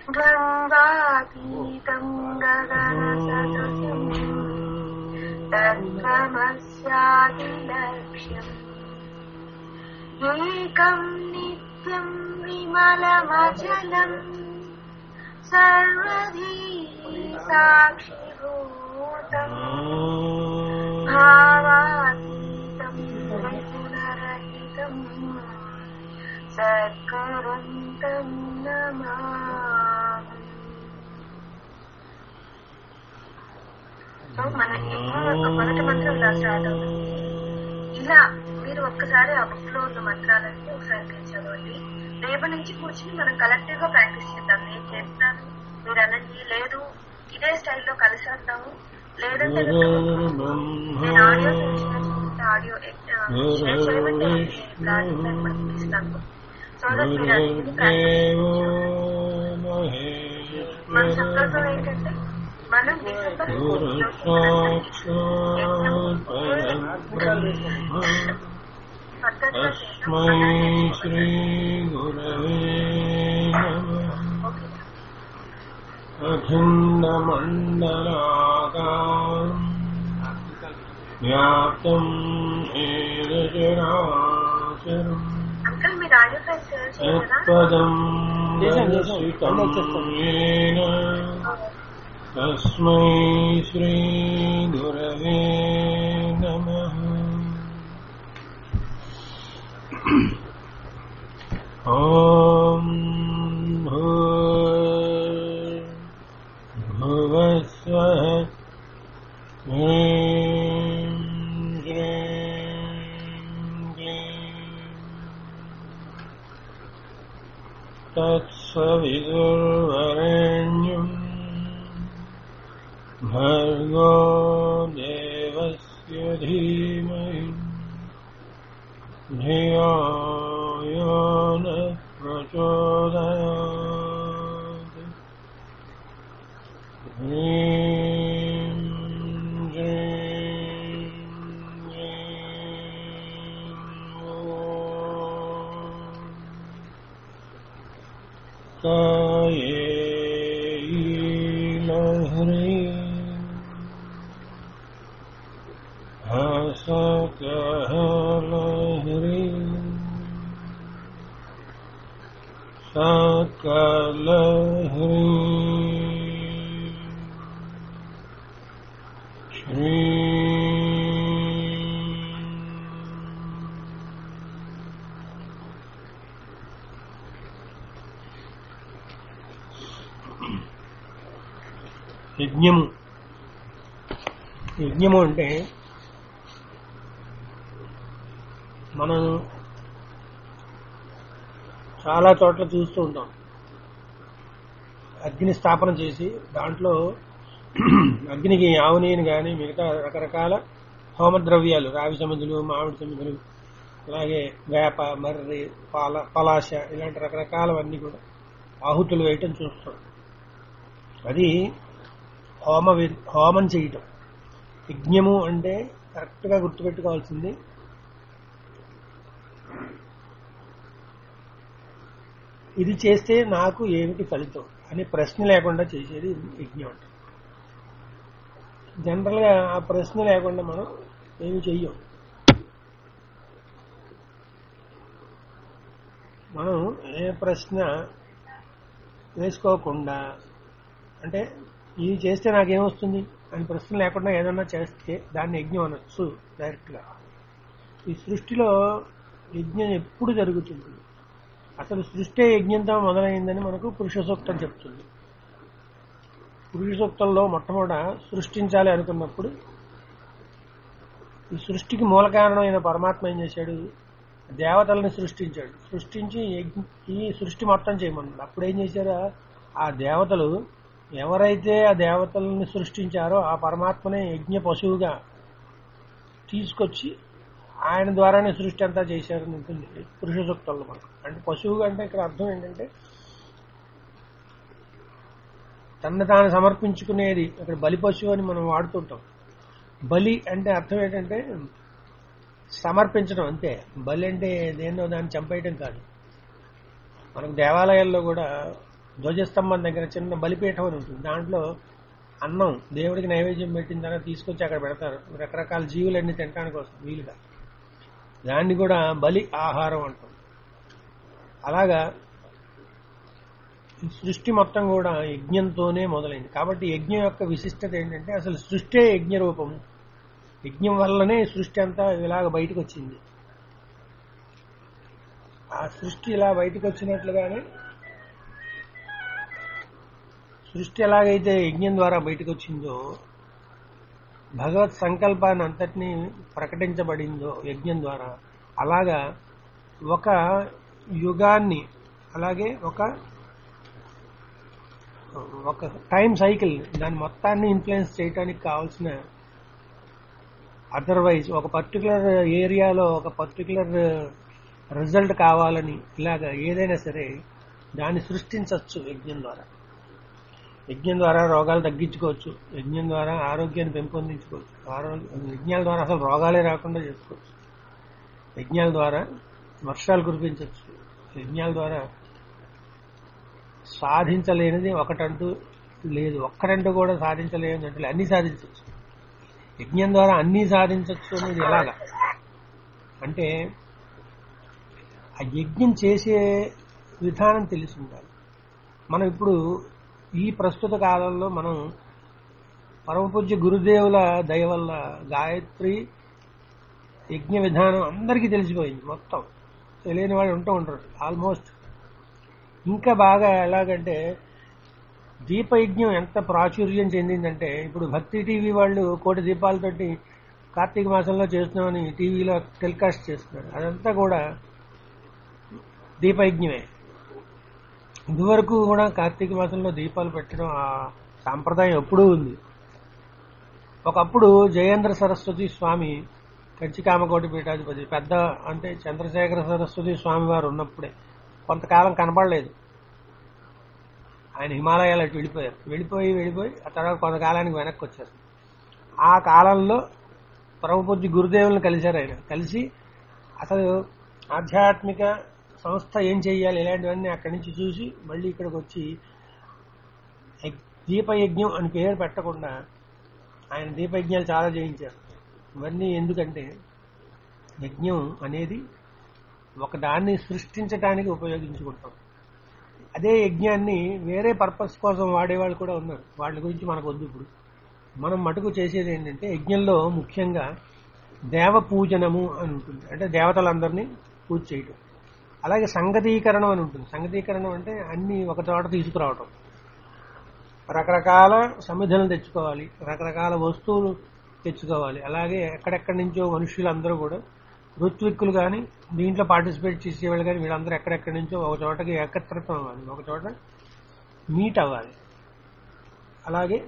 गङ्गातीतं गगनसदृशम् तत्त्वमस्यादिलक्ष्यम् एकं नित्यं विमलमचलम् सर्वधी साक्षिभूतम् भावातीतं त्रिगुणरहितम् सत्करन्तं नमामि సో మన యజ్ఞం యొక్క మొదటి మంత్రం ఇలా స్టార్ట్ అవుతుంది ఇలా మీరు ఒక్కసారి ఆ బుక్ లో ఉన్న మంత్రాలన్నీ ఒకసారి మీరు చదవండి రేపు నుంచి కూర్చుని మనం కలెక్టివ్ గా ప్రాక్టీస్ చేద్దాం నేను చేస్తాను మీరు అనండి లేదు ఇదే స్టైల్లో కలిసి వద్దాము లేదంటే కనుక నేను ఆడియో చేసిన ఆడియో షేర్ చేయమంటే ప్రాజెక్ట్ పంపిస్తాను సో దట్ మీరు అది ప్రాక్టీస్ మన సంకల్పం ఏంటంటే మనం డిసెంబర్ పద్ధతిగా తస్మై శ్రీ గురవే నమః ఓకే అఖిండమండలాకారం వ్యాప్తం ఏన చరాచరం అంకల్ మీరు ఆడియో ఫైల్ షేర్ చేయలేదా యత్పదం చేశాను, చేశాను. దర్శితం అన్నీ వచ్చేస్తాను. ఏన తస్మై శ్రీ గురవే నమః ॐ भुवस्वः ह्रीं श्रीं क्लीं तत्सविदुर्वरेण्यम् भर्गो देवस्य धीमहि धियो यो न प्रचोदयात् ह्रीं श्रीं क्लीं ॐ कायेलह्री हसकलह्री सकलह्री श्री యజ్ఞము యజ్ఞము అంటే మనం చాలా చోట్ల చూస్తూ ఉంటాం అగ్ని స్థాపన చేసి దాంట్లో అగ్నికి ఆవునీని కానీ మిగతా రకరకాల హోమద్రవ్యాలు రావి సమిధులు మామిడి సమిధులు అలాగే వేప మర్రి పాల పలాశ ఇలాంటి రకరకాలవన్నీ కూడా ఆహుతులు వేయటం చూస్తాం అది హోమ వి- హోమం చేయటం యజ్ఞము అంటే కరెక్ట్గా గుర్తుపెట్టుకోవాల్సింది ఇది చేస్తే నాకు ఏమిటి ఫలితం అనే ప్రశ్న లేకుండా చేసేది యజ్ఞం అంటే జనరల్గా ఆ ప్రశ్న లేకుండా మనం ఏమి చెయ్యం మనం ఏ ప్రశ్న వేసుకోకుండా అంటే ఇది చేస్తే నాకేమొస్తుంది అని ప్రశ్న లేకుండా ఏదన్నా చేస్తే దాన్ని యజ్ఞం అనొచ్చు డైరెక్ట్గా ఈ సృష్టిలో యజ్ఞం ఎప్పుడు జరుగుతుంది అసలు సృష్టి యజ్ఞంతో మొదలైందని మనకు పురుష సూక్తం చెప్తుంది పురుష సూక్తంలో మొట్టమొదట సృష్టించాలి అనుకున్నప్పుడు ఈ సృష్టికి మూల కారణమైన పరమాత్మ ఏం చేశాడు దేవతలను సృష్టించాడు సృష్టించి యజ్ఞ- ఈ సృష్టి మొత్తం చేయమన్నాడు అప్పుడు ఏం చేశారు ఆ దేవతలు ఎవరైతే ఆ దేవతలను సృష్టించారో ఆ పరమాత్మనే యజ్ఞ పశువుగా తీసుకొచ్చి ఆయన ద్వారానే సృష్టి అంతా చేశారని ఉంటుంది పురుష సూక్తంలో మనకు అంటే పశువుగా అంటే ఇక్కడ అర్థం ఏంటంటే తన తాను సమర్పించుకునేది ఇక్కడ బలి పశువు అని మనం వాడుతుంటాం బలి అంటే అర్థం ఏంటంటే సమర్పించడం అంతే బలి అంటే దేన్నో దాన్ని చంపేయటం కాదు మనకు దేవాలయాల్లో కూడా ధ్వజస్తంభం దగ్గర చిన్న బలిపీఠం అని ఉంటుంది దాంట్లో అన్నం దేవుడికి నైవేద్యం పెట్టిన తర్వాత తీసుకొచ్చి అక్కడ పెడతారు రకరకాల జీవులన్నీ తినడానికి వస్తుంది వీలుగా దాన్ని కూడా బలి ఆహారం అంటాం అలాగా ఈ సృష్టి మొత్తం కూడా యజ్ఞంతోనే మొదలైంది కాబట్టి యజ్ఞం యొక్క విశిష్టత ఏంటంటే అసలు సృష్టే యజ్ఞ రూపము యజ్ఞం వల్లనే సృష్టి అంతా ఇలాగ బయటకు వచ్చింది ఆ సృష్టి ఇలా బయటకు వచ్చినట్లుగానే సృష్టి ఎలాగైతే యజ్ఞం ద్వారా బయటకు వచ్చిందో భగవత్ సంకల్పాన్ని అంతటినీ ప్రకటించబడిందో యజ్ఞం ద్వారా అలాగా ఒక యుగాన్ని అలాగే ఒక ఒక టైం సైకిల్ దాని మొత్తాన్ని ఇన్ఫ్లుయెన్స్ చేయడానికి కావాల్సిన అదర్వైజ్ ఒక పర్టికులర్ ఏరియాలో ఒక పర్టికులర్ రిజల్ట్ కావాలని ఇలాగా ఏదైనా సరే దాన్ని సృష్టించవచ్చు యజ్ఞం ద్వారా యజ్ఞం ద్వారా రోగాలు తగ్గించుకోవచ్చు యజ్ఞం ద్వారా ఆరోగ్యాన్ని పెంపొందించుకోవచ్చు ఆరోగ్య యజ్ఞాల ద్వారా అసలు రోగాలే రాకుండా చేసుకోవచ్చు యజ్ఞాల ద్వారా వర్షాలు కురిపించవచ్చు యజ్ఞాల ద్వారా సాధించలేనిది ఒకటంటూ లేదు ఒక్కరంటూ కూడా సాధించలేనిది అంటే అన్ని సాధించవచ్చు యజ్ఞం ద్వారా అన్ని సాధించవచ్చు అనేది ఎలాగా అంటే ఆ యజ్ఞం చేసే విధానం తెలిసి ఉండాలి మనం ఇప్పుడు ఈ ప్రస్తుత కాలంలో మనం పరమపూజ్య గురుదేవుల దయ వల్ల గాయత్రి యజ్ఞ విధానం అందరికీ తెలిసిపోయింది మొత్తం తెలియని వాళ్ళు ఉంటూ ఉంటారు ఆల్మోస్ట్ ఇంకా బాగా ఎలాగంటే దీపయజ్ఞం ఎంత ప్రాచుర్యం చెందిందంటే ఇప్పుడు భక్తి టీవీ వాళ్ళు కోటి దీపాలతోటి కార్తీక మాసంలో చేస్తున్నామని టీవీలో టెలికాస్ట్ చేస్తున్నారు అదంతా కూడా దీపయజ్ఞమే ఇదివరకు కూడా కార్తీక మాసంలో దీపాలు పెట్టడం ఆ సాంప్రదాయం ఎప్పుడూ ఉంది ఒకప్పుడు జయేంద్ర సరస్వతి స్వామి కంచికామకోటి పీఠాధిపతి పెద్ద అంటే చంద్రశేఖర సరస్వతి స్వామి వారు ఉన్నప్పుడే కొంతకాలం కనపడలేదు ఆయన హిమాలయాలు అటు వెళ్ళిపోయారు వెళ్ళిపోయి వెళ్ళిపోయి ఆ తర్వాత కొంతకాలానికి వెనక్కి వచ్చారు ఆ కాలంలో పరమపూజ్య గురుదేవులను కలిశారు ఆయన కలిసి అసలు ఆధ్యాత్మిక సంస్థ ఏం చెయ్యాలి ఇలాంటివన్నీ అక్కడి నుంచి చూసి మళ్ళీ ఇక్కడికి వచ్చి యగ్- దీపయజ్ఞం అని పేరు పెట్టకుండా ఆయన దీపయజ్ఞాలు చాలా చేయించారు ఇవన్నీ ఎందుకంటే యజ్ఞం అనేది ఒక దాన్ని సృష్టించడానికి ఉపయోగించుకుంటాం అదే యజ్ఞాన్ని వేరే పర్పస్ కోసం వాడేవాళ్ళు కూడా ఉన్నారు వాళ్ళ గురించి మనకు వద్దు ఇప్పుడు మనం మటుకు చేసేది ఏంటంటే యజ్ఞంలో ముఖ్యంగా దేవ పూజనము అని ఉంటుంది అంటే దేవతలందరినీ పూజ చేయటం అలాగే సంగతీకరణం అని ఉంటుంది సంగతీకరణం అంటే అన్ని ఒక చోట తీసుకురావటం రకరకాల సమిధులను తెచ్చుకోవాలి రకరకాల వస్తువులు తెచ్చుకోవాలి అలాగే ఎక్కడెక్కడి నుంచో మనుషులందరూ కూడా ఋత్విక్కులు కానీ దీంట్లో పార్టిసిపేట్ చేసేవాళ్ళు కానీ వీళ్ళందరూ ఎక్కడెక్కడి నుంచో ఒక చోటకి ఏకత్రితం అవ్వాలి ఒక చోట మీట్ అవ్వాలి అలాగే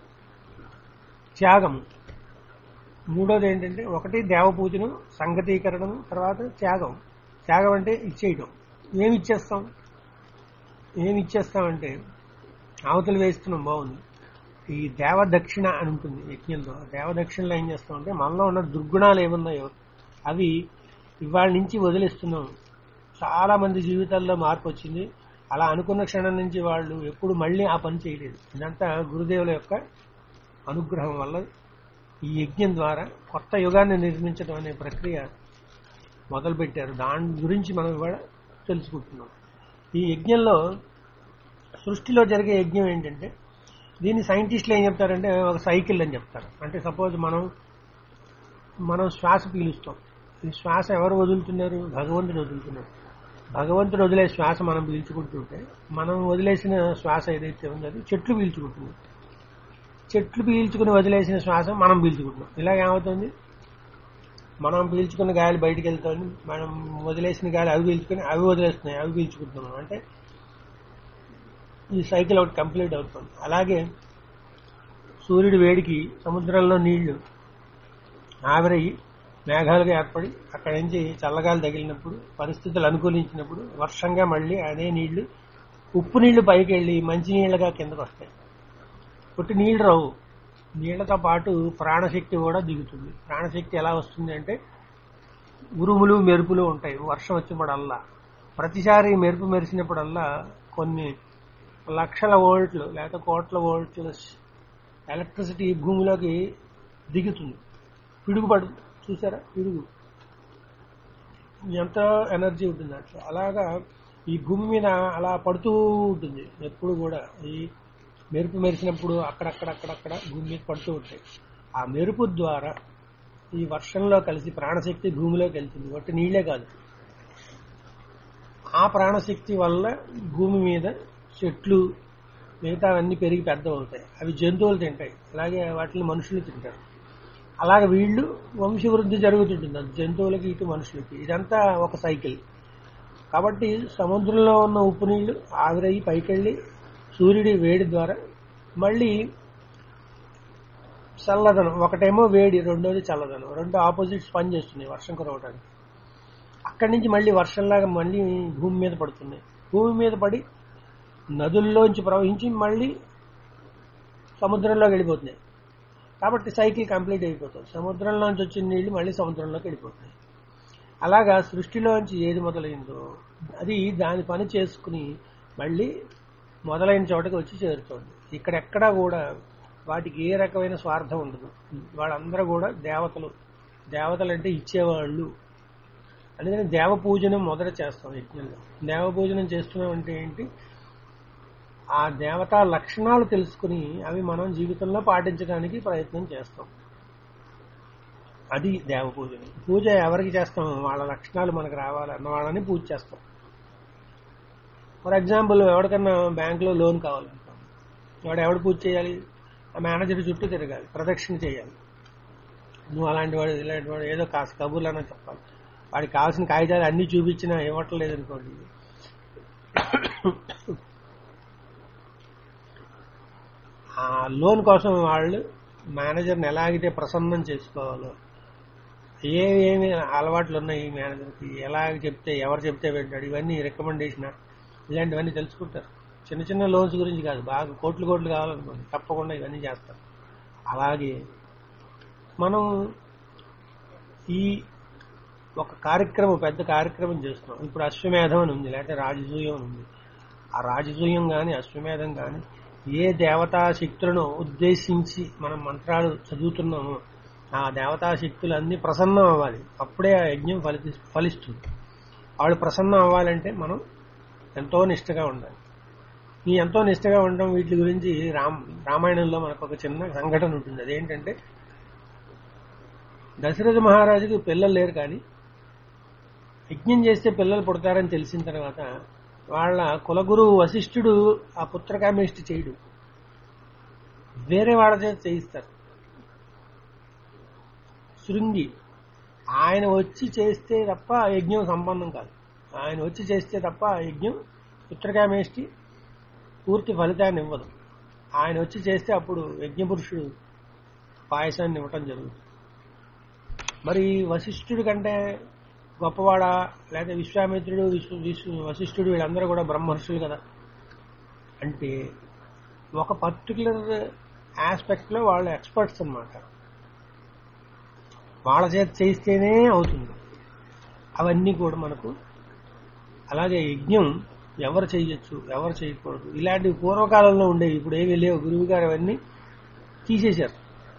త్యాగము మూడోది ఏంటంటే ఒకటి దేవపూజను సంగతీకరణం తర్వాత త్యాగం త్యాగం అంటే ఇచ్చేయటం ఏమి ఇచ్చేస్తాం ఏమి ఇచ్చేస్తామంటే అవతలు వేస్తున్నాం బాగుంది ఈ దేవదక్షిణ అని ఉంటుంది యజ్ఞంలో దేవదక్షిణలో ఏం చేస్తామంటే మనలో ఉన్న దుర్గుణాలు ఏమున్నాయో అవి ఇవాళ నుంచి వదిలేస్తున్నాం చాలా మంది జీవితాల్లో మార్పు వచ్చింది అలా అనుకున్న క్షణం నుంచి వాళ్ళు ఎప్పుడు మళ్ళీ ఆ పని చేయలేదు ఇదంతా గురుదేవుల యొక్క అనుగ్రహం వల్ల ఈ యజ్ఞం ద్వారా కొత్త యుగాన్ని నిర్మించడం అనే ప్రక్రియ మొదలుపెట్టారు దాని గురించి మనం ఇవాళ తెలుసుకుంటున్నాం ఈ యజ్ఞంలో సృష్టిలో జరిగే యజ్ఞం ఏంటంటే దీన్ని సైంటిస్టులు ఏం చెప్తారంటే ఒక సైకిల్ అని చెప్తారు అంటే సపోజ్ మనం మనం శ్వాస పీలుస్తాం ఈ శ్వాస ఎవరు వదులుతున్నారు భగవంతుడు వదులుతున్నారు భగవంతుడు వదిలే శ్వాస మనం పీల్చుకుంటుంటే మనం వదిలేసిన శ్వాస ఏదైతే ఉందో అది చెట్లు పీల్చుకుంటుంది చెట్లు పీల్చుకుని వదిలేసిన శ్వాస మనం పీల్చుకుంటున్నాం ఇలా ఏమవుతుంది మనం పీల్చుకున్న గాలి బయటికి వెళ్తుంది మనం వదిలేసిన గాలి అవి పీల్చుకుని అవి వదిలేస్తున్నాయి అవి పీల్చుకుంటున్నాం అంటే ఈ సైకిల్ ఒకటి కంప్లీట్ అవుతుంది అలాగే సూర్యుడి వేడికి సముద్రంలో నీళ్లు ఆవిరయ్యి మేఘాలుగా ఏర్పడి అక్కడి నుంచి చల్లగాలి తగిలినప్పుడు పరిస్థితులు అనుకూలించినప్పుడు వర్షంగా మళ్ళీ అదే నీళ్లు ఉప్పు నీళ్లు పైకి వెళ్ళి మంచి నీళ్లుగా కిందకు వస్తాయి పుట్టి నీళ్లు రావు నీళ్లతో పాటు ప్రాణశక్తి కూడా దిగుతుంది ప్రాణశక్తి ఎలా వస్తుంది అంటే ఉరుములు మెరుపులు ఉంటాయి వర్షం వచ్చినప్పుడల్లా ప్రతిసారి మెరుపు మెరిసినప్పుడల్లా కొన్ని లక్షల వోల్ట్లు లేకపోతే కోట్ల వోల్ట్ల ఎలక్ట్రిసిటీ భూమిలోకి దిగుతుంది పిడుగు పడు చూసారా పిడుగు ఎంత ఎనర్జీ ఉంటుంది అట్లా అలాగా ఈ భూమి మీద అలా పడుతూ ఉంటుంది ఎప్పుడు కూడా ఈ మెరుపు మెరిసినప్పుడు అక్కడక్కడ అక్కడక్కడ భూమి మీద పడుతూ ఉంటాయి ఆ మెరుపు ద్వారా ఈ వర్షంలో కలిసి ప్రాణశక్తి భూమిలోకి వెళ్తుంది ఒట్టి నీళ్లే కాదు ఆ ప్రాణశక్తి వల్ల భూమి మీద చెట్లు మిగతావన్నీ పెరిగి పెద్ద అవుతాయి అవి జంతువులు తింటాయి అలాగే వాటిని మనుషులు తింటారు అలాగే వీళ్ళు వంశవృద్ధి జరుగుతుంటుంది అది జంతువులకి ఇటు మనుషులకి ఇదంతా ఒక సైకిల్ కాబట్టి సముద్రంలో ఉన్న ఉప్పు నీళ్లు ఆవిరయ్యి పైకెళ్ళి సూర్యుడి వేడి ద్వారా మళ్ళీ చల్లదనం ఒకటేమో వేడి రెండోది చల్లదనం రెండు ఆపోజిట్స్ పనిచేస్తున్నాయి వర్షం కురవడానికి అక్కడి నుంచి మళ్ళీ వర్షంలాగా మళ్ళీ భూమి మీద పడుతున్నాయి భూమి మీద పడి నదుల్లోంచి ప్రవహించి మళ్ళీ సముద్రంలోకి వెళ్ళిపోతున్నాయి కాబట్టి సైకిల్ కంప్లీట్ అయిపోతుంది సముద్రంలోంచి వచ్చిన నీళ్లు మళ్ళీ సముద్రంలోకి వెళ్ళిపోతున్నాయి అలాగా సృష్టిలోంచి ఏది మొదలైందో అది దాని పని చేసుకుని మళ్ళీ మొదలైన చోటకి వచ్చి చేరుతోంది ఇక్కడెక్కడా కూడా వాటికి ఏ రకమైన స్వార్థం ఉండదు వాళ్ళందరూ కూడా దేవతలు దేవతలు అంటే ఇచ్చేవాళ్ళు అందుకని దేవ పూజనం మొదట చేస్తాం యజ్ఞంలో దేవ పూజనం చేస్తున్నాం అంటే ఏంటి ఆ దేవతా లక్షణాలు తెలుసుకుని అవి మనం జీవితంలో పాటించడానికి ప్రయత్నం చేస్తాం అది దేవ పూజ పూజ ఎవరికి చేస్తాం వాళ్ళ లక్షణాలు మనకు రావాలి అన్న వాళ్ళని పూజ చేస్తాం ఫర్ ఎగ్జాంపుల్ ఎవరికన్నా బ్యాంకులో లోన్ కావాలనుకోండి వాడు ఎవడు పూజ చేయాలి ఆ మేనేజర్ చుట్టూ తిరగాలి ప్రదక్షిణ చేయాలి నువ్వు అలాంటి వాడు ఇలాంటి వాడు ఏదో కాస్త కబుర్లు అన్న చెప్పాలి వాడికి కావాల్సిన కాగితాలు అన్ని చూపించినా ఇవ్వట్లేదు అనుకోండి ఆ లోన్ కోసం వాళ్ళు మేనేజర్ని ఎలాగైతే ప్రసన్నం చేసుకోవాలో ఏ ఏమి అలవాట్లు ఉన్నాయి ఈ మేనేజర్కి ఎలా చెప్తే ఎవరు చెప్తే వింటాడు ఇవన్నీ రికమెండేషన్ ఇలాంటివన్నీ తెలుసుకుంటారు చిన్న చిన్న లోన్స్ గురించి కాదు బాగా కోట్లు కోట్లు కావాలనుకోండి తప్పకుండా ఇవన్నీ చేస్తారు అలాగే మనం ఈ ఒక కార్యక్రమం పెద్ద కార్యక్రమం చేస్తున్నాం ఇప్పుడు అశ్వమేధం అని ఉంది లేకపోతే రాజసూయం అని ఉంది ఆ రాజసూయం కానీ అశ్వమేధం కానీ ఏ దేవతా శక్తులను ఉద్దేశించి మనం మంత్రాలు చదువుతున్నామో ఆ దేవతా శక్తులు అన్ని ప్రసన్నం అవ్వాలి అప్పుడే ఆ యజ్ఞం ఫలితి ఫలిస్తుంది వాళ్ళు ప్రసన్నం అవ్వాలంటే మనం ఎంతో నిష్టగా ఉండాలి ఈ ఎంతో నిష్టగా ఉండడం వీటి గురించి రామ్ రామాయణంలో మనకు ఒక చిన్న సంఘటన ఉంటుంది అదేంటంటే దశరథ మహారాజుకి పిల్లలు లేరు కానీ యజ్ఞం చేస్తే పిల్లలు పుడతారని తెలిసిన తర్వాత వాళ్ళ కులగురువు వశిష్ఠుడు ఆ పుత్రకామేష్టి చేయడు వేరే వాళ్ళ చేత చేయిస్తారు శృంగి ఆయన వచ్చి చేస్తే తప్ప ఆ యజ్ఞం సంపన్నం కాదు ఆయన వచ్చి చేస్తే తప్ప ఆ యజ్ఞం పుత్రకామేష్టి పూర్తి ఫలితాన్ని ఇవ్వదు ఆయన వచ్చి చేస్తే అప్పుడు యజ్ఞపురుషుడు పాయసాన్ని ఇవ్వటం జరుగుతుంది మరి వశిష్ఠుడి కంటే గొప్పవాడా లేదా విశ్వామిత్రుడు విశ్వ విశ్వ వశిష్ఠుడు వీళ్ళందరూ కూడా బ్రహ్మర్షులు కదా అంటే ఒక పర్టికులర్ ఆస్పెక్ట్లో వాళ్ళు ఎక్స్పర్ట్స్ అన్నమాట వాళ్ళ చేత చేస్తేనే అవుతుంది అవన్నీ కూడా మనకు అలాగే యజ్ఞం ఎవరు చేయొచ్చు ఎవరు చేయకూడదు ఇలాంటివి పూర్వకాలంలో ఉండేవి ఇప్పుడు ఏమీ లేవు గురువు గారు అవన్నీ తీసేశారు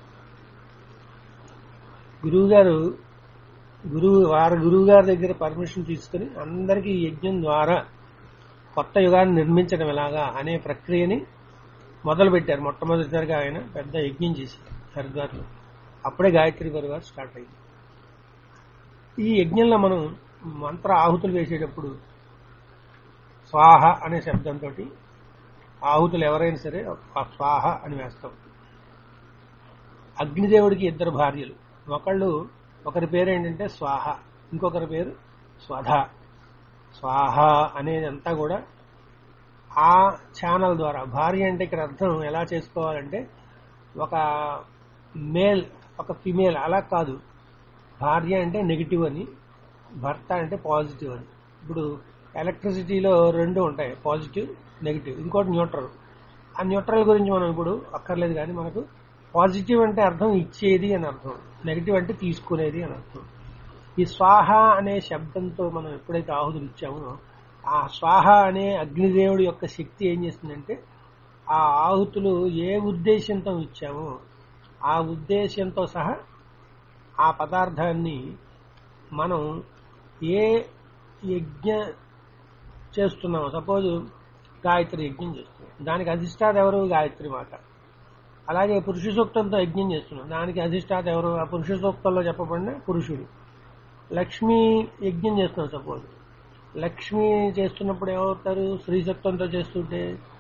గురువు గారు గురువు వారి గురువు గారి దగ్గర పర్మిషన్ తీసుకుని అందరికీ ఈ యజ్ఞం ద్వారా కొత్త యుగాన్ని నిర్మించడం ఎలాగా అనే ప్రక్రియని మొదలుపెట్టారు మొట్టమొదటిసారిగా ఆయన పెద్ద యజ్ఞం చేశారు హరిద్వార్లో అప్పుడే గాయత్రి పరివార్ స్టార్ట్ అయింది ఈ యజ్ఞంలో మనం మంత్ర ఆహుతులు వేసేటప్పుడు స్వాహ అనే శబ్దంతో ఆహుతులు ఎవరైనా సరే ఆ స్వాహ అని వేస్తాం అగ్నిదేవుడికి ఇద్దరు భార్యలు ఒకళ్ళు ఒకరి పేరు ఏంటంటే స్వాహ ఇంకొకరి పేరు స్వధ స్వాహ అనేది అంతా కూడా ఆ ఛానల్ ద్వారా భార్య అంటే ఇక్కడ అర్థం ఎలా చేసుకోవాలంటే ఒక మేల్ ఒక ఫిమేల్ అలా కాదు భార్య అంటే నెగిటివ్ అని భర్త అంటే పాజిటివ్ అని ఇప్పుడు ఎలక్ట్రిసిటీలో రెండు ఉంటాయి పాజిటివ్ నెగిటివ్ ఇంకోటి న్యూట్రల్ ఆ న్యూట్రల్ గురించి మనం ఇప్పుడు అక్కర్లేదు కానీ మనకు పాజిటివ్ అంటే అర్థం ఇచ్చేది అని అర్థం నెగిటివ్ అంటే తీసుకునేది అని అర్థం ఈ స్వాహ అనే శబ్దంతో మనం ఎప్పుడైతే ఆహుతులు ఇచ్చామో ఆ స్వాహ అనే అగ్నిదేవుడి యొక్క శక్తి ఏం చేస్తుందంటే ఆ ఆహుతులు ఏ ఉద్దేశంతో ఇచ్చామో ఆ ఉద్దేశంతో సహా ఆ పదార్థాన్ని మనం ఏ యజ్ఞ చేస్తున్నాము సపోజ్ గాయత్రి యజ్ఞం చేస్తున్నాం దానికి అధిష్టాత ఎవరు గాయత్రి మాత అలాగే పురుష సూక్తంతో యజ్ఞం చేస్తున్నాం దానికి అధిష్టాత ఎవరు ఆ పురుష సూక్తంలో చెప్పబడిన పురుషుడు లక్ష్మీ యజ్ఞం చేస్తున్నాం సపోజ్ లక్ష్మి చేస్తున్నప్పుడు ఏమవుతారు స్త్రీ సూక్తంతో చేస్తుంటే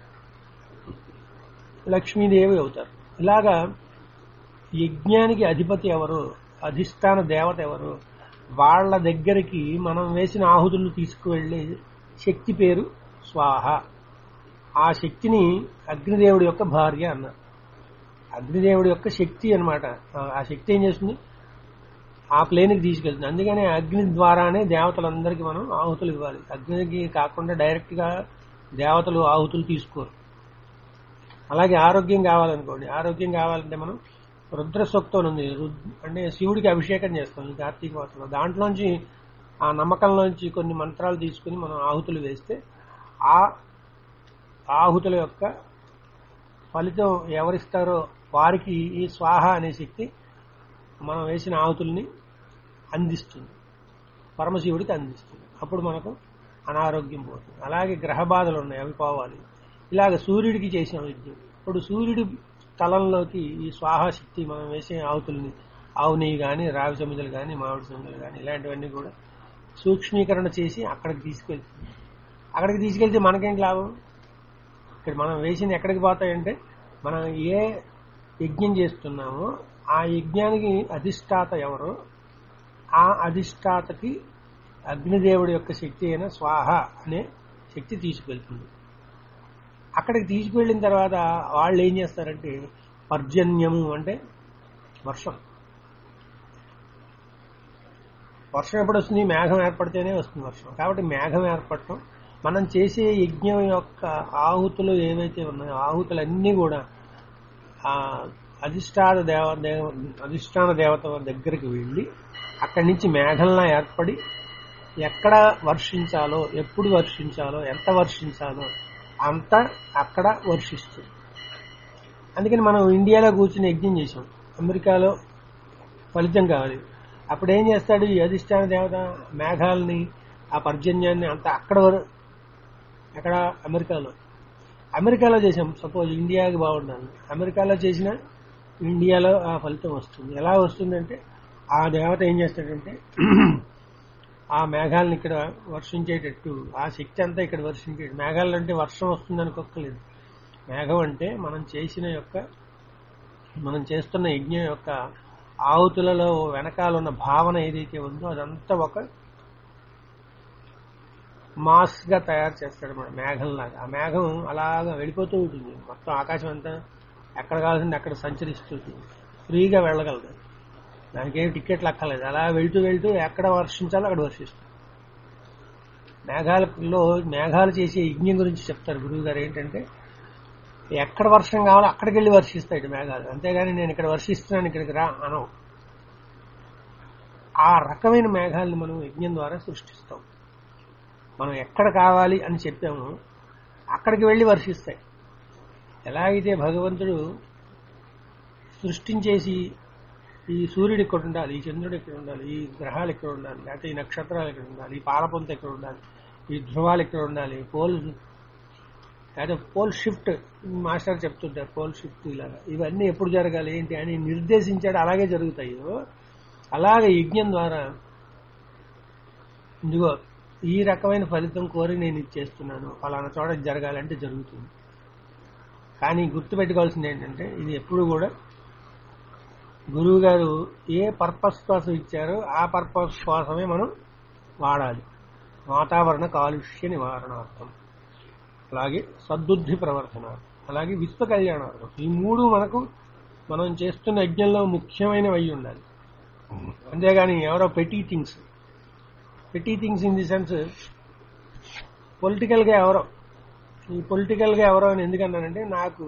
లక్ష్మీదేవి అవుతారు ఇలాగా యజ్ఞానికి అధిపతి ఎవరు అధిష్టాన దేవత ఎవరు వాళ్ళ దగ్గరికి మనం వేసిన ఆహుతులు తీసుకువెళ్ళే శక్తి పేరు స్వాహ ఆ శక్తిని అగ్నిదేవుడి యొక్క భార్య అన్నారు అగ్నిదేవుడి యొక్క శక్తి అన్నమాట ఆ శక్తి ఏం చేస్తుంది ఆ ప్లేన్కి తీసుకెళ్తుంది అందుకనే అగ్ని ద్వారానే దేవతలందరికీ మనం ఆహుతులు ఇవ్వాలి అగ్నికి కాకుండా డైరెక్ట్ గా దేవతలు ఆహుతులు తీసుకోరు అలాగే ఆరోగ్యం కావాలనుకోండి ఆరోగ్యం కావాలంటే మనం రుద్ర సూక్తం ఉంది రుద్- అంటే శివుడికి అభిషేకం చేస్తాం ఈ కార్తీక మాసంలో దాంట్లోంచి ఆ నమ్మకంలోంచి కొన్ని మంత్రాలు తీసుకుని మనం ఆహుతులు వేస్తే ఆ ఆహుతుల యొక్క ఫలితం ఎవరిస్తారో వారికి ఈ స్వాహ అనే శక్తి మనం వేసిన ఆహుతుల్ని అందిస్తుంది పరమశివుడికి అందిస్తుంది అప్పుడు మనకు అనారోగ్యం పోతుంది అలాగే గ్రహ బాధలు ఉన్నాయి అవి పోవాలి ఇలాగ సూర్యుడికి చేసాం యజ్ఞం ఇప్పుడు సూర్యుడి స్థలంలోకి ఈ స్వాహ శక్తి మనం వేసే ఆవుతుల్ని ఆవు నెయ్యి కానీ రావి సమిదలు కానీ మామిడి సమిదలు కానీ ఇలాంటివన్నీ కూడా సూక్ష్మీకరణ చేసి అక్కడికి తీసుకెళ్తుంది అక్కడికి తీసుకెళ్తే మనకేం లాభం ఇక్కడ మనం వేసింది ఎక్కడికి పోతాయంటే మనం ఏ యజ్ఞం చేస్తున్నామో ఆ యజ్ఞానికి అధిష్టాత ఎవరో ఆ అధిష్టాతకి అగ్నిదేవుడి యొక్క శక్తి అయిన స్వాహ అనే శక్తి తీసుకెళ్తుంది అక్కడికి తీసుకువెళ్ళిన తర్వాత వాళ్ళు ఏం చేస్తారంటే పర్జన్యము అంటే వర్షం వర్షం ఎప్పుడు వస్తుంది మేఘం ఏర్పడితేనే వస్తుంది వర్షం కాబట్టి మేఘం ఏర్పడటం మనం చేసే యజ్ఞం యొక్క ఆహుతులు ఏవైతే ఉన్నాయో ఆహుతులన్నీ కూడా ఆ అధిష్టాన దేవ దేవ అధిష్టాన దేవత దగ్గరికి వెళ్ళి అక్కడి నుంచి మేఘంలా ఏర్పడి ఎక్కడ వర్షించాలో ఎప్పుడు వర్షించాలో ఎంత వర్షించాలో అంత అక్కడ వర్షిస్తుంది అందుకని మనం ఇండియాలో కూర్చుని యజ్ఞం చేసాం అమెరికాలో ఫలితం కావాలి అప్పుడు ఏం చేస్తాడు ఈ అధిష్టాన దేవత మేఘాలని ఆ పర్జన్యాన్ని అంతా అక్కడ వర- ఎక్కడ అమెరికాలో అమెరికాలో చేసాం సపోజ్ ఇండియాకి బాగుండాలి అమెరికాలో చేసిన ఇండియాలో ఆ ఫలితం వస్తుంది ఎలా వస్తుందంటే ఆ దేవత ఏం చేస్తాడంటే ఆ మేఘాలను ఇక్కడ వర్షించేటట్టు ఆ శక్తి అంతా ఇక్కడ వర్షించేటట్టు మేఘాలు అంటే వర్షం వస్తుంది అనుకోక్కలేదు మేఘం అంటే మనం చేసిన యొక్క మనం చేస్తున్న యజ్ఞం యొక్క ఆవుతులలో వెనకాల ఉన్న భావన ఏదైతే ఉందో అదంతా ఒక మాస్ గా తయారు చేస్తాడు మన మేఘంలాగా ఆ మేఘం అలాగా వెళ్ళిపోతూ ఉంటుంది మొత్తం ఆకాశం అంతా ఎక్కడ కావాల్సింది అక్కడ సంచరిస్తుంది ఫ్రీగా వెళ్ళగలదు దానికి ఏం టికెట్లు అక్కర్లేదు అలా వెళ్తూ వెళ్తూ ఎక్కడ వర్షించాలో అక్కడ వర్షిస్తుంది మేఘాలలో మేఘాలు చేసే యజ్ఞం గురించి చెప్తారు గురువు గారు ఏంటంటే ఎక్కడ వర్షం కావాలో అక్కడికి వెళ్ళి వర్షిస్తాయి మేఘాలు అంతేగాని నేను ఇక్కడ వర్షిస్తున్నాను ఇక్కడికి రా అనవు ఆ రకమైన మేఘాలను మనం యజ్ఞం ద్వారా సృష్టిస్తాం మనం ఎక్కడ కావాలి అని చెప్పాము అక్కడికి వెళ్ళి వర్షిస్తాయి ఎలాగైతే భగవంతుడు సృష్టించేసి ఈ సూర్యుడు ఇక్కడ ఉండాలి ఈ చంద్రుడు ఇక్కడ ఉండాలి ఈ గ్రహాలు ఇక్కడ ఉండాలి లేకపోతే ఈ నక్షత్రాలు ఇక్కడ ఉండాలి ఈ పాలపొంత ఇక్కడ ఉండాలి ఈ ధ్రువాలు ఇక్కడ ఉండాలి పోల్ లేదా పోల్ షిఫ్ట్ మాస్టర్ చెప్తుంటారు పోల్ షిఫ్ట్ ఇలాగా ఇవన్నీ ఎప్పుడు జరగాలి ఏంటి అని నిర్దేశించాడు అలాగే జరుగుతాయి అలాగే యజ్ఞం ద్వారా ఇదిగో ఈ రకమైన ఫలితం కోరి నేను ఇది చేస్తున్నాను ఫలానా చోట ఇది జరగాలంటే జరుగుతుంది కానీ గుర్తుపెట్టుకోవాల్సింది ఏంటంటే ఇది ఎప్పుడు కూడా గురువు గారు ఏ పర్పస్ కోసం ఇచ్చారో ఆ పర్పస్ కోసమే మనం వాడాలి వాతావరణ కాలుష్య నివారణార్థం అలాగే సద్బుద్ధి ప్రవర్తన అలాగే విశ్వ కళ్యాణార్థం ఈ మూడు మనకు మనం చేస్తున్న యజ్ఞంలో ముఖ్యమైనవి అయి ఉండాలి అంతేగాని ఎవరో petty things petty things in the sense political గా ఎవరో ఈ పొలిటికల్ గా ఎవరో అని ఎందుకన్నానంటే నాకు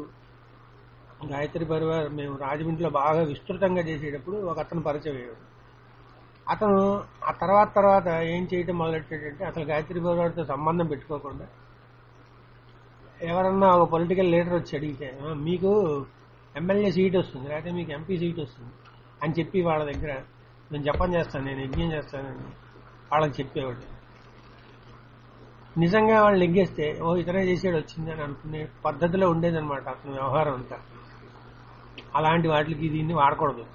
గాయత్రి పరివార్ మేము రాజమండ్రిలో బాగా విస్తృతంగా చేసేటప్పుడు ఒక అతను పరిచయం అయ్యాడు అతను ఆ తర్వాత తర్వాత ఏం చేయటం మొదలెట్టాడంటే అసలు గాయత్రి గౌరవాడితో సంబంధం పెట్టుకోకుండా ఎవరన్నా ఒక పొలిటికల్ లీడర్ వచ్చి అడిగితే "ఆ, మీకు ఎమ్మెల్యే సీట్ వస్తుంది లేకపోతే మీకు ఎంపీ సీట్ వస్తుంది అని చెప్పి వాళ్ళ దగ్గర నేను జపం చేస్తాను నేను యజ్ఞం చేస్తానని వాళ్ళకి చెప్పేవాడు నిజంగా వాళ్ళు లెగ్గేస్తే ఓ ఇతనే చేసాడు వచ్చింది అని అనుకునే పద్ధతిలో ఉండేదన్నమాట అతని వ్యవహారం అంతా అలాంటి వాటికి దీన్ని వాడకూడదు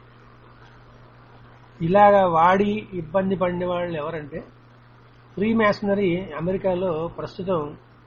ఇలాగా వాడి ఇబ్బంది పడిన వాళ్ళు ఎవరంటే ఫ్రీ మ్యాషనరీ అమెరికాలో ప్రస్తుతం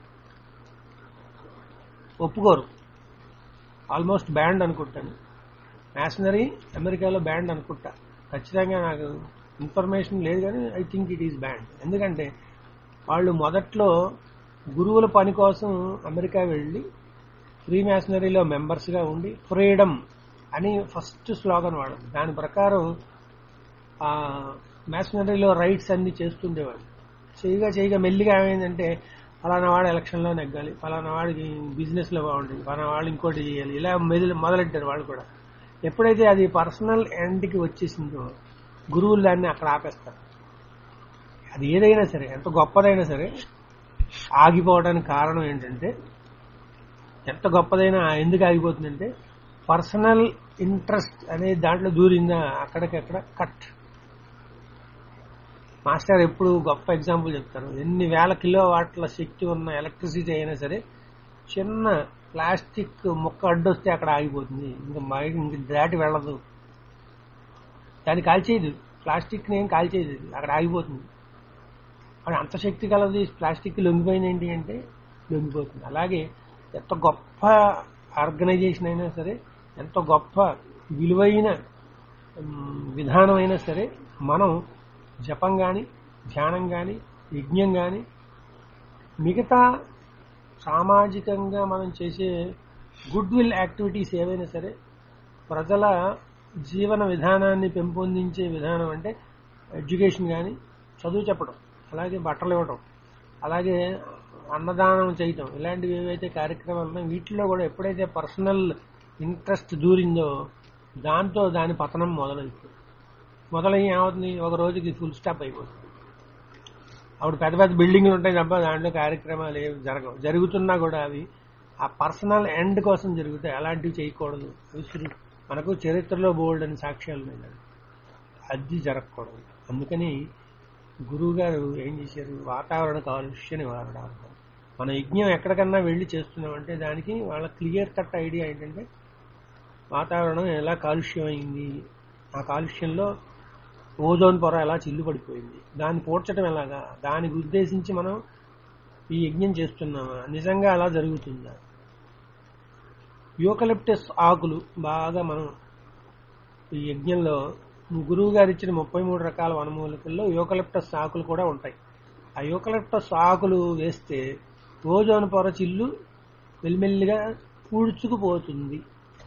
ఒప్పుకోరు ఆల్మోస్ట్ బ్యాండ్ అనుకుంటాను మ్యాషనరీ అమెరికాలో బ్యాండ్ అనుకుంటా ఖచ్చితంగా నాకు ఇన్ఫర్మేషన్ లేదు కానీ I think it is banned ఎందుకంటే వాళ్ళు మొదట్లో గురువుల పని కోసం అమెరికా వెళ్ళి ఫ్రీ మ్యాషనరీలో మెంబర్స్గా ఉండి ఫ్రీడమ్ అని ఫస్ట్ స్లోగన్ వాడు దాని ప్రకారం ఆ మ్యాషనరీలో రైట్స్ అన్ని చేస్తుండేవాడు చేయగా చేయగా మెల్లిగా ఏమైందంటే ఫలానా వాడు ఎలక్షన్లో నెగ్గాలి ఫలానా వాడికి బిజినెస్లో బాగుంటుంది ఫలానా వాళ్ళు ఇంకోటి చేయాలి ఇలా మెదిలి మొదలెట్టారు వాళ్ళు కూడా ఎప్పుడైతే అది పర్సనల్ ఎండ్కి వచ్చేసిందో గురువులు దాన్ని అక్కడ ఆపేస్తారు అది ఏదైనా సరే ఎంత గొప్పదైనా సరే ఆగిపోవడానికి కారణం ఏంటంటే ఎంత గొప్పదైనా ఎందుకు ఆగిపోతుందంటే పర్సనల్ ఇంట్రెస్ట్ అనేది దాంట్లో దూరిందా అక్కడికక్కడ కట్ మాస్టర్ ఎప్పుడు గొప్ప ఎగ్జాంపుల్ చెప్తారు ఎన్ని వేల కిలో వాట్ల శక్తి ఉన్న ఎలక్ట్రిసిటీ అయినా సరే చిన్న ప్లాస్టిక్ ముక్క అడ్డొస్తే అక్కడ ఆగిపోతుంది ఇంకా బయట ఇంక దాటి వెళ్ళదు దాన్ని కాల్చేయదు ప్లాస్టిక్ ఏం కాల్చేయదు అది. అక్కడ ఆగిపోతుంది అది అంత శక్తి కలది ప్లాస్టిక్ లొంగిపోయింది ఏంటి అంటే లొంగిపోతుంది అలాగే ఎంత గొప్ప ఆర్గనైజేషన్ అయినా సరే ఎంత గొప్ప విలువైన ఉమ్, విధానం అయినా సరే మనం జపం కానీ ధ్యానం కానీ యజ్ఞం కానీ మిగతా సామాజికంగా మనం చేసే గుడ్ విల్ యాక్టివిటీస్ ఏవైనా సరే ప్రజల జీవన విధానాన్ని పెంపొందించే విధానం అంటే ఎడ్యుకేషన్ కానీ చదువు చెప్పడం అలాగే బట్టలు ఇవ్వడం అలాగే అన్నదానం చేయటం ఇలాంటివి ఏవైతే కార్యక్రమాలు ఉన్నాయో వీటిలో కూడా ఎప్పుడైతే పర్సనల్ ఇంట్రెస్ట్ దూరిందో దాంతో దాని పతనం మొదలవుతుంది మొదలయ్యి ఏమవుతుంది ఒక రోజుకి ఫుల్ స్టాప్ అయిపోతుంది అప్పుడు పెద్ద పెద్ద బిల్డింగ్లు ఉంటాయి తప్ప దాంట్లో కార్యక్రమాలు ఏమి జరగవు జరుగుతున్నా కూడా అవి ఆ పర్సనల్ ఎండ్ కోసం జరుగుతాయి అలాంటివి చేయకూడదు అవి శృ- మనకు చరిత్రలో బోల్డ్ అని సాక్ష్యాలు ఉన్నాయి దానికి. అది జరగకూడదు అందుకని గురువు గారు ఏం చేశారు వాతావరణ కాలుష్య నివారణ అంటారు. మన యజ్ఞం ఎక్కడికన్నా వెళ్ళి చేస్తున్నామంటే దానికి వాళ్ళ క్లియర్ కట్ ఐడియా ఏంటంటే వాతావరణం ఎలా కాలుష్యం అయింది ఆ కాలుష్యంలో ఓజోన్ పొర ఎలా చిల్లు పడిపోయింది దాన్ని పూడ్చడం ఎలాగా దానికి ఉద్దేశించి మనం ఈ యజ్ఞం చేస్తున్నామా నిజంగా అలా జరుగుతుందా యూకలిప్టస్ ఆకులు బాగా మనం ఈ యజ్ఞంలో గురువు గారు ఇచ్చిన ముప్పై మూడు రకాల వనమూలికల్లో యూకలిప్టస్ ఆకులు కూడా ఉంటాయి ఆ యూకలిప్టస్ ఆకులు వేస్తే ఓజోన్ పొర చిల్లు మెల్లిమెల్లిగా పూడ్చుకుపోతుంది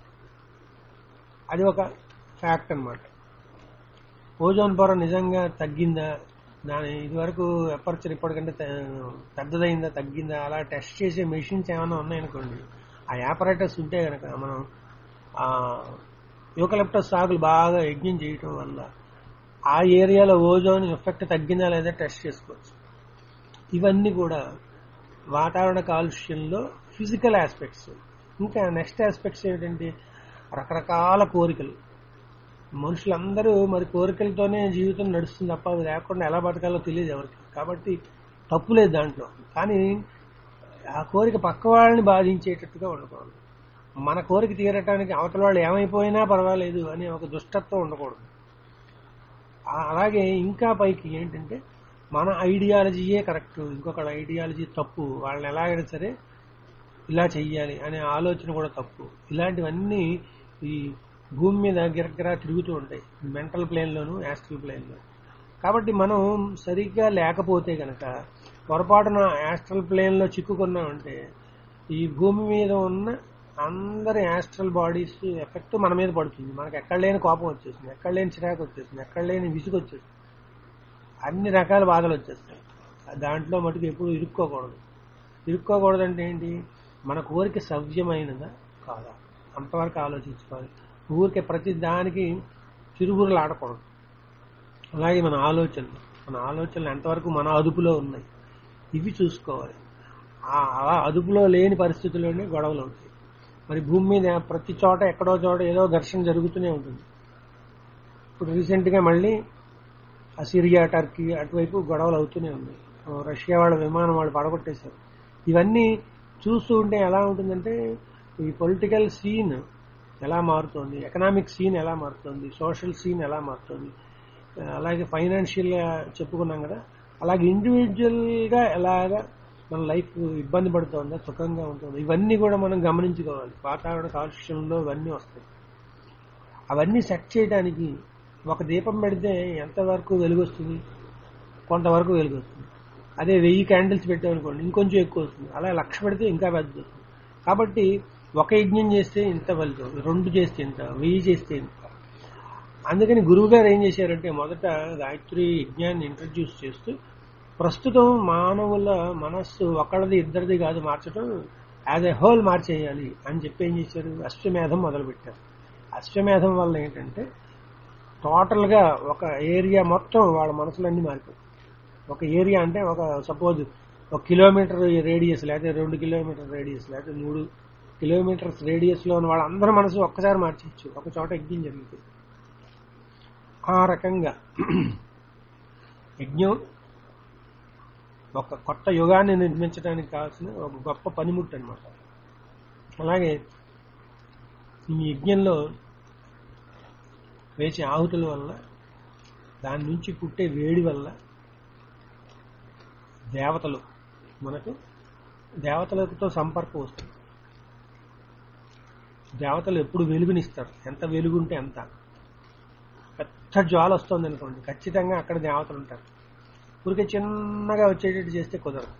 అది ఒక ఫ్యాక్ట్ అన్నమాట ఓజోన్ పొర నిజంగా తగ్గిందా దాని ఇదివరకు ఎపర్చర్ ఇప్పటికంటే త- పెద్దదైందా తగ్గిందా అలా టెస్ట్ చేసే మెషిన్స్ ఏమైనా ఉన్నాయనుకోండి ఆ యాపరేటర్స్ ఉంటే కనుక మనం ఆ యూకలిప్టస్ సాగులు బాగా యజ్ఞం చేయటం వల్ల ఆ ఏరియాలో ఓజోన్ ఎఫెక్ట్ తగ్గిందా లేదా టెస్ట్ చేసుకోవచ్చు ఇవన్నీ కూడా వాతావరణ కాలుష్యంలో ఫిజికల్ ఆస్పెక్ట్స్ ఇంకా నెక్స్ట్ ఆస్పెక్ట్స్ ఏంటంటే రకరకాల కోరికలు మనుషులందరూ మరి కోరికలతోనే జీవితం నడుస్తుంది తప్ప అవి లేకుండా ఎలా బతకాలో తెలియదు ఎవరికి కాబట్టి తప్పు లేదు దాంట్లో కానీ ఆ కోరిక పక్క వాళ్ళని బాధించేటట్టుగా ఉండకూడదు మన కోరిక తీరటానికి అవతల వాళ్ళు ఏమైపోయినా పర్వాలేదు అనే ఒక దుష్టత్వం ఉండకూడదు ఆ- అలాగే ఇంకా పైకి ఏంటంటే మన ఐడియాలజీయే కరెక్ట్ ఇంకొకళ్ళ ఐడియాలజీ తప్పు వాళ్ళని ఎలాగైనా సరే ఇలా చెయ్యాలి అనే ఆలోచన కూడా తప్పు ఇలాంటివన్నీ ఈ భూమి మీద గిరగిరా తిరుగుతూ ఉంటాయి మెంటల్ ప్లేన్లోను యాస్ట్రల్ ప్లేన్లో కాబట్టి మనం సరిగ్గా లేకపోతే గనక పొరపాటున యాస్ట్రల్ ప్లేన్లో చిక్కుకున్నామంటే ఈ భూమి మీద ఉన్న అందరి యాస్ట్రల్ బాడీస్ ఎఫెక్ట్ మన మీద పడుతుంది మనకు ఎక్కడ లేని కోపం వచ్చేస్తుంది ఎక్కడ లేని చిరాకు వచ్చేస్తుంది ఎక్కడ లేని విసుగు వచ్చేస్తుంది అన్ని రకాల బాధలు వచ్చేస్తాయి దాంట్లో మటుకు ఎప్పుడు ఇరుక్కోకూడదు ఇరుక్కోకూడదు అంటే ఏంటి మన కోరిక సవ్యమైనదా కాదా అంతవరకు ఆలోచించుకోవాలి ఊరికే ప్రతి దానికి చిరుగురులు ఆడకూడదు అలాగే మన ఆలోచనలు మన ఆలోచనలు ఎంతవరకు మన అదుపులో ఉన్నాయి ఇవి చూసుకోవాలి ఆ అలా అదుపులో లేని పరిస్థితుల్లోనే గొడవలు అవుతాయి మరి భూమి మీద ప్రతి చోట ఎక్కడో చోట ఏదో ఘర్షణ జరుగుతూనే ఉంటుంది ఇప్పుడు రీసెంట్ గా మళ్ళీ ఆ సిరియా టర్కీ అటువైపు గొడవలు అవుతూనే ఉన్నాయి ఆ రష్యా వాళ్ళ విమానం వాళ్ళు పడగొట్టేశారు ఇవన్నీ చూస్తూ ఉంటే ఎలా ఉంటుందంటే ఈ పొలిటికల్ సీన్ ఎలా మారుతోంది ఎకనామిక్ సీన్ ఎలా మారుతోంది సోషల్ సీన్ ఎలా మారుతోంది ఆ, అలాగే ఫైనాన్షియల్ గా చెప్పుకున్నాం కదా అలాగే ఇండివిజువల్ గా ఎలాగా మన లైఫ్ ఇబ్బంది పడుతోందా సుఖంగా ఉంటుందా ఇవన్నీ కూడా మనం గమనించుకోవాలి వాతావరణ కాలుష్యంలో ఇవన్నీ వస్తాయి అవన్నీ సెట్ చేయడానికి ఒక దీపం పెడితే ఎంతవరకు వెలుగు వస్తుంది కొంతవరకు వెలుగు వస్తుంది అదే వెయ్యి క్యాండిల్స్ పెట్టామనుకోండి ఇంకొంచెం ఎక్కువ వస్తుంది అలా లక్ష పెడితే ఇంకా పెద్ద వస్తుంది కాబట్టి ఒక యజ్ఞం చేస్తే ఇంత ఫలితం రెండు చేస్తే ఇంత వెయ్యి చేస్తే ఇంత అందుకని గురువు గారు ఏం చేశారంటే మొదట గాయత్రి యజ్ఞాన్ని ఇంట్రడ్యూస్ చేస్తూ ప్రస్తుతం మానవుల మనస్సు ఒకళ్ళది ఇద్దరిది కాదు మార్చడం యాజ్ ఎ హోల్ మార్చేయాలి అని చెప్పి ఏం చేశారు అశ్వమేధం మొదలుపెట్టారు అశ్వమేధం వల్ల ఏంటంటే టోటల్ గా ఒక ఏరియా మొత్తం వాళ్ళ మనసులన్నీ మారిపోయి ఒక ఏరియా అంటే ఒక సపోజ్ ఒక కిలోమీటర్ రేడియస్ లేకపోతే రెండు కిలోమీటర్ రేడియస్ లేకపోతే మూడు కిలోమీటర్స్ రేడియస్ లో ఉన్న వాళ్ళందరి మనసు ఒక్కసారి మార్చచ్చు ఒక చోట యజ్ఞం జరుగుతుంది ఆ రకంగా యజ్ఞం ఒక కొత్త యుగాన్ని నిర్మించడానికి కావాల్సిన ఒక గొప్ప పనిముట్టు అనమాట అలాగే ఈ యజ్ఞంలో వేసే ఆహుతుల వల్ల దాని నుంచి పుట్టే వేడి వల్ల దేవతలు మనకు దేవతలతో సంపర్కం వస్తుంది దేవతలు ఎప్పుడు వెలుగునిస్తారు ఎంత వెలుగుంటే అంత పెద్ద జ్వాల వస్తుంది అనుకోండి ఖచ్చితంగా అక్కడ దేవతలు ఉంటారు ఊరికే చిన్నగా వచ్చేటట్టు చేస్తే కుదరదు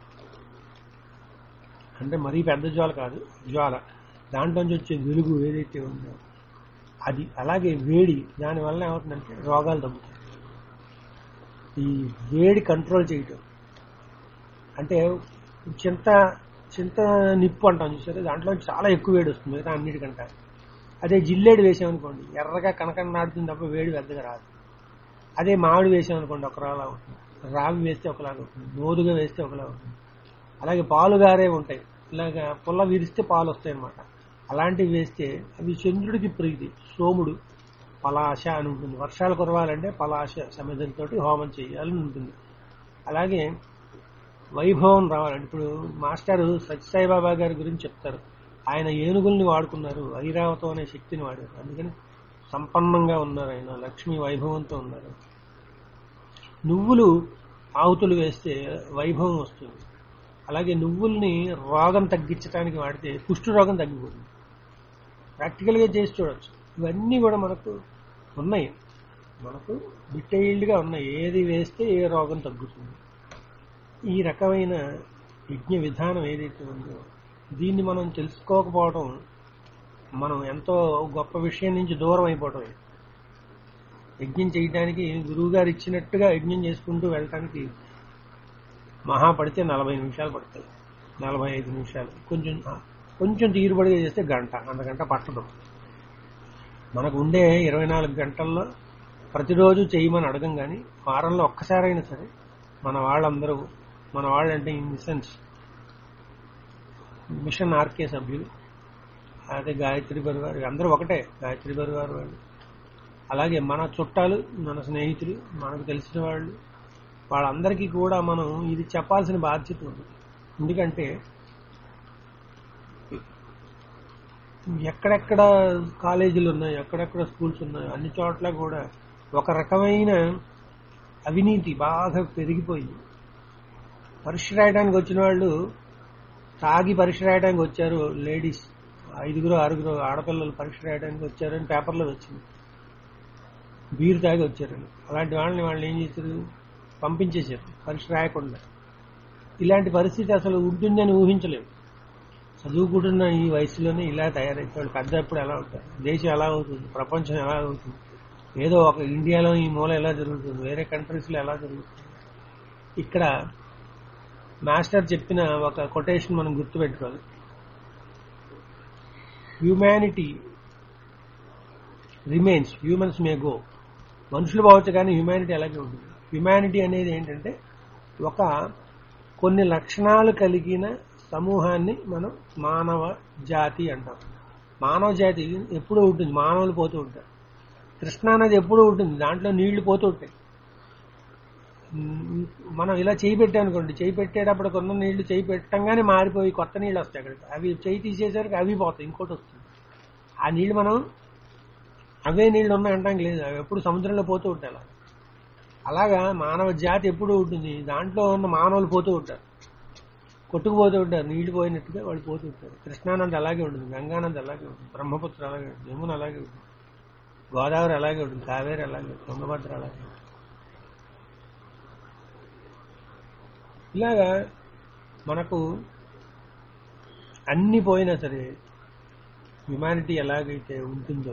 అంటే మరీ పెద్ద జ్వాల కాదు జ్వాల దాంట్లోంచి వచ్చే వెలుగు ఏదైతే ఉందో అది అలాగే వేడి దానివల్ల ఏమవుతుందంటే రోగాలు తగ్గుతాయి ఈ వేడి కంట్రోల్ చేయటం అంటే చింత చింత నిప్పు అంటాం చూసారు దాంట్లో చాలా ఎక్కువ వేడి వస్తుంది మిగతా అన్నిటికంటే అదే జిల్లేడు వేసామనుకోండి ఎర్రగా కనకన నాడుతుంది తప్ప వేడి పెద్దగా రాదు అదే మామిడి వేసామనుకోండి ఒకలాగా ఉంటుంది రావి వేస్తే ఒకలాగా ఉంటుంది మోదుగా వేస్తే ఒకలాగా ఉంటుంది అలాగే పాలు గారే ఉంటాయి ఇలాగా పుల్ల విరిస్తే పాలు వస్తాయి అనమాట అలాంటివి వేస్తే అవి చంద్రుడికి ప్రీతి సోముడు పలాశ అని ఉంటుంది వర్షాలు కురవాలంటే పలాశ సమిధంతో హోమం చేయాలని ఉంటుంది అలాగే వైభవం రావాలంటే ఇప్పుడు మాస్టర్ సత్యసాయిబాబా గారి గురించి చెప్తారు ఆయన ఏనుగుల్ని వాడుకున్నారు ఐరావతం అనే శక్తిని వాడారు అందుకని సంపన్నంగా ఉన్నారు ఆయన లక్ష్మీ వైభవంతో ఉన్నారు నువ్వులు ఆవుతులు వేస్తే వైభవం వస్తుంది అలాగే నువ్వుల్ని రోగం తగ్గించడానికి వాడితే కుష్టు రోగం తగ్గిపోతుంది ప్రాక్టికల్గా చేసి చూడొచ్చు ఇవన్నీ కూడా మనకు ఉన్నాయి మనకు డీటెయిల్డ్గా ఉన్నాయి ఏది వేస్తే ఏ రోగం తగ్గుతుంది ఈ రకమైన యజ్ఞ విధానం ఏదైతే ఉందో దీన్ని మనం తెలుసుకోకపోవడం మనం ఎంతో గొప్ప విషయం నుంచి దూరం అయిపోవటం యజ్ఞం చేయడానికి గురువు గారు ఇచ్చినట్టుగా యజ్ఞం చేసుకుంటూ వెళ్ళటానికి మహా పడితే నలభై నిమిషాలు పడతాయి నలభై ఐదు నిమిషాలు కొంచెం కొంచెం తీరుబడిగా చేస్తే గంట అంతగంట పట్టదు మనకు ఉండే ఇరవై నాలుగు గంటల్లో ప్రతిరోజు చేయమని అడగం కానీ వారంలో ఒక్కసారైనా సరే మన వాళ్ళందరూ మన వాళ్ళంటే in the sense mission R K సభ్యులు అదే గాయత్రి పరివారు అందరూ ఒకటే గాయత్రి పరివారు వాళ్ళు అలాగే మన చుట్టాలు మన స్నేహితులు మనకు తెలిసిన వాళ్ళు వాళ్ళందరికీ కూడా మనం ఇది చెప్పాల్సిన బాధ్యత ఉంది ఎందుకంటే ఎక్కడెక్కడ కాలేజీలు ఉన్నాయి ఎక్కడెక్కడ స్కూల్స్ ఉన్నాయి అన్ని చోట్ల కూడా ఒక రకమైన అవినీతి బాగా పెరిగిపోయింది పరీక్ష రాయడానికి వచ్చిన వాళ్ళు తాగి పరీక్ష రాయడానికి వచ్చారు లేడీస్ ఐదుగురు ఆరుగురు ఆడపిల్లలు పరీక్ష రాయడానికి వచ్చారని పేపర్లో వచ్చింది బీరు తాగి వచ్చారని అలాంటి వాళ్ళని వాళ్ళు ఏం చేశారు పంపించేశారు పరీక్ష రాయకుండా ఇలాంటి పరిస్థితి అసలు ఉంటుందని ఊహించలేము చదువుకుంటున్న ఈ వయసులోనే ఇలా తయారైతే వాళ్ళు పెద్దప్పుడు ఎలా ఉంటారు దేశం ఎలా అవుతుంది ప్రపంచం ఎలా అవుతుంది ఏదో ఒక ఇండియాలో ఈ మూల ఎలా జరుగుతుంది వేరే కంట్రీస్లో ఎలా జరుగుతుంది ఇక్కడ మాస్టర్ చెప్పిన ఒక కొటేషన్ మనం గుర్తుపెట్టుకోవాలి humanity remains humans may go మనుషులు పోవచ్చు కానీ హ్యుమానిటీ అలాగే ఉంటుంది హ్యుమానిటీ అనేది ఏంటంటే ఒక కొన్ని లక్షణాలు కలిగిన సమూహాన్ని మనం మానవ జాతి అంటాం మానవ జాతి ఎప్పుడూ ఉంటుంది మానవులు పోతూ ఉంటారు కృష్ణా నది ఎప్పుడూ ఉంటుంది దాంట్లో నీళ్లు పోతూ ఉంటాయి ఉమ్, మనం ఇలా చేయి పెట్టామనుకోండి చేయి పెట్టేటప్పుడు కొన్న నీళ్లు చేయి పెట్టంగానే మారిపోయి కొత్త నీళ్ళు వస్తాయి అక్కడికి అవి చేయి తీసేసరికి అవి పోతాయి ఇంకోటి వస్తుంది ఆ నీళ్లు మనం అవే నీళ్లు ఉన్నాయి అంటానికి లేదు అవి ఎప్పుడు సముద్రంలో పోతూ ఉంటాయి అలా అలాగా మానవ జాతి ఎప్పుడూ ఉంటుంది దాంట్లో ఉన్న మానవులు పోతూ ఉంటారు కొట్టుకుపోతూ ఉంటారు నీళ్లు పోయినట్టుగా వాళ్ళు పోతూ ఉంటారు కృష్ణానంద అలాగే ఉంటుంది గంగానంద అలాగే ఉంటుంది బ్రహ్మపుత్ర అలాగే ఉంటుంది యమున అలాగే ఉంటుంది గోదావరి అలాగే ఉంటుంది కావేరి అలాగే ఉంటుంది తుంగభద్ర అలాగే ఉంటుంది ఇలాగా మనకు అన్ని పోయినా సరే హ్యుమానిటీ ఎలాగైతే ఉంటుందో